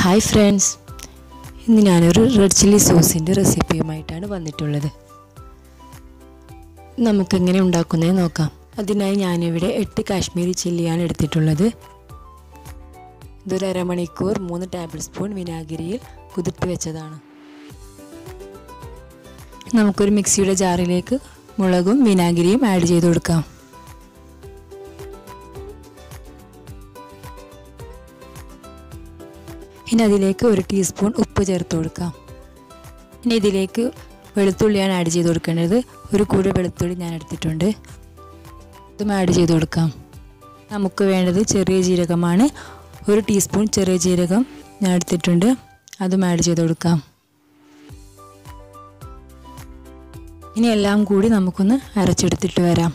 hi friends ഇന്ന് ഞാനൊരു red chilli സോസിൻ്റെ റെസിപ്പിയുമായിട്ടാണ് വന്നിട്ടുള്ളത് നമുക്കെങ്ങനെ ഉണ്ടാക്കുന്നതെന്ന് നോക്കാം അതിനായി ഞാനിവിടെ എട്ട് കാശ്മീരി ചില്ലിയാണ് എടുത്തിട്ടുള്ളത് ഇതൊരു അരമണിക്കൂർ മൂന്ന് ടേബിൾ സ്പൂൺ വിനാഗിരിയിൽ കുതിർത്ത് വെച്ചതാണ് നമുക്കൊരു മിക്സിയുടെ ജാറിലേക്ക് മുളകും വിനാഗിരിയും ആഡ് ചെയ്ത് കൊടുക്കാം ഇനി അതിലേക്ക് ഒരു ടീസ്പൂൺ ഉപ്പ് ചേർത്ത് കൊടുക്കാം ഇനി ഇതിലേക്ക് വെളുത്തുള്ളിയാണ് ആഡ് ചെയ്ത് കൊടുക്കേണ്ടത് ഒരു കൂടി വെളുത്തുള്ളി ഞാൻ എടുത്തിട്ടുണ്ട് ഇതും ആഡ് ചെയ്ത് കൊടുക്കാം നമുക്ക് വേണ്ടത് ചെറിയ ജീരകമാണ് ഒരു ടീസ്പൂൺ ചെറിയ ജീരകം ഞാൻ എടുത്തിട്ടുണ്ട് അതും ആഡ് ചെയ്ത് കൊടുക്കാം ഇനി എല്ലാം കൂടി നമുക്കൊന്ന് അരച്ചെടുത്തിട്ട് വരാം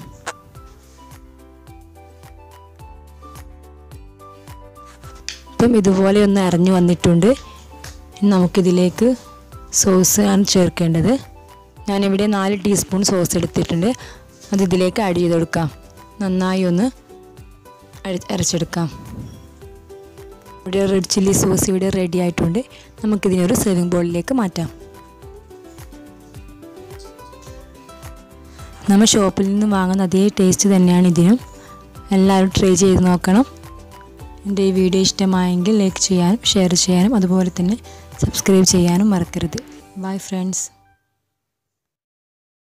ഇപ്പം ഇതുപോലെ ഒന്ന് അരഞ്ഞു വന്നിട്ടുണ്ട് നമുക്കിതിലേക്ക് സോസ് ആണ് ചേർക്കേണ്ടത് ഞാനിവിടെ നാല് ടീസ്പൂൺ സോസ് എടുത്തിട്ടുണ്ട് അത് ഇതിലേക്ക് ആഡ് ചെയ്ത് കൊടുക്കാം നന്നായി ഒന്ന് അരച്ചെടുക്കാം ഇവിടെ റെഡ് ചില്ലി സോസ് ഇവിടെ റെഡി ആയിട്ടുണ്ട് നമുക്കിതിനൊരു സെർവിങ് ബോളിലേക്ക് മാറ്റാം നമ്മൾ ഷോപ്പിൽ നിന്ന് വാങ്ങുന്ന അതേ ടേസ്റ്റ് തന്നെയാണ് ഇതിനും എല്ലാവരും ട്രൈ ചെയ്ത് നോക്കണം എൻ്റെ ഈ വീഡിയോ ഇഷ്ടമായെങ്കിൽ ലൈക്ക് ചെയ്യാനും ഷെയർ ചെയ്യാനും അതുപോലെ തന്നെ സബ്സ്ക്രൈബ് ചെയ്യാനും മറക്കരുത് ബൈ ഫ്രണ്ട്സ്